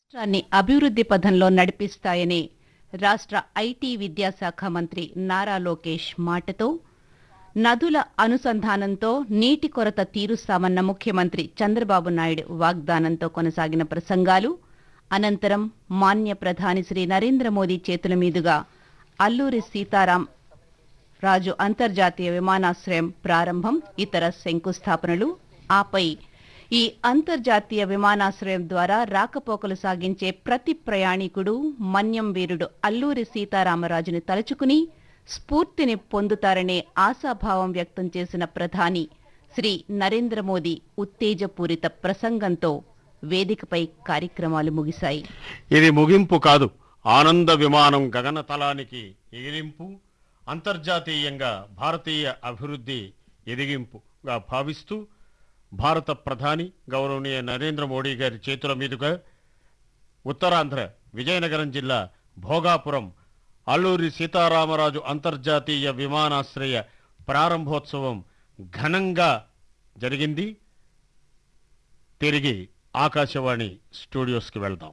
రాష్ట్రాన్ని అభివృద్ధి పథంలో నడిపిస్తాయని రాష్ట్ర ఐటీ విద్యాశాఖ మంత్రి నారా లోకేష్ మాటతో నదుల అనుసంధానంతో నీటి కొరత తీరుస్తామన్న ముఖ్యమంత్రి చంద్రబాబు నాయుడు వాగ్దానంతో కొనసాగిన ప్రసంగాలు అనంతరం మాన్య ప్రధాని శ్రీ నరేంద్ర మోదీ చేతుల మీదుగా అల్లూరి సీతారాం రాజు అంతర్జాతీయ విమానాశ్రయం ప్రారంభం ఇతర శంకుస్థాపనలు ఆపై ఈ అంతర్జాతీయ విమానాశ్రయం ద్వారా రాకపోకలు సాగించే ప్రతి ప్రయాణికుడు మన్యం వీరుడు అల్లూరి సీతారామరాజుని తలుచుకుని స్ఫూర్తిని పొందుతారనే ఆశాభావం వ్యక్తం చేసిన ప్రధాని శ్రీ నరేంద్ర మోదీ ఉత్తేజపూరిత ప్రసంగంతో వేదికపై కార్యక్రమాలు ముగిశాయి ఇది ముగింపు కాదు ఆనంద విమానం గగనతలానికి ఎగిరింపు అంతర్జాతీయంగా భారతీయ అభివృద్ధి ఎదిగింపుగా భావిస్తూ భారత ప్రధాని గౌరవనీయ నరేంద్ర మోడీ గారి చేతుల మీదుగా ఉత్తరాంధ్ర విజయనగరం జిల్లా భోగాపురం అల్లూరి సీతారామరాజు అంతర్జాతీయ విమానాశ్రయ ప్రారంభోత్సవం ఘనంగా జరిగింది తిరిగి ఆకాశవాణి స్టూడియోస్కి వెళ్దాం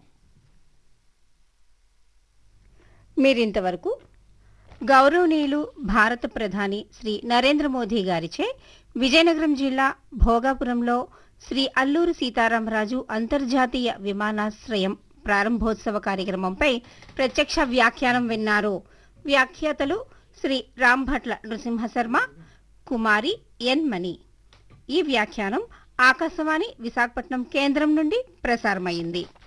మీరింతవరకు గౌరవనీయులు భారత ప్రధాని శ్రీ నరేంద్ర మోదీ గారిచే విజయనగరం జిల్లా భోగాపురంలో శ్రీ అల్లూరు సీతారామరాజు అంతర్జాతీయ విమానాశ్రయం ప్రారంభోత్సవ కార్యక్రమంపై ప్రత్యక్ష వ్యాఖ్యానం విన్నారు వ్యాఖ్యాతలు శ్రీ రాంభట్ల నృసింహశర్మ కుమారి ఎన్ మణి ఈ వ్యాఖ్యానం ఆకాశవాణి విశాఖపట్నం కేంద్రం నుండి ప్రసారమైంది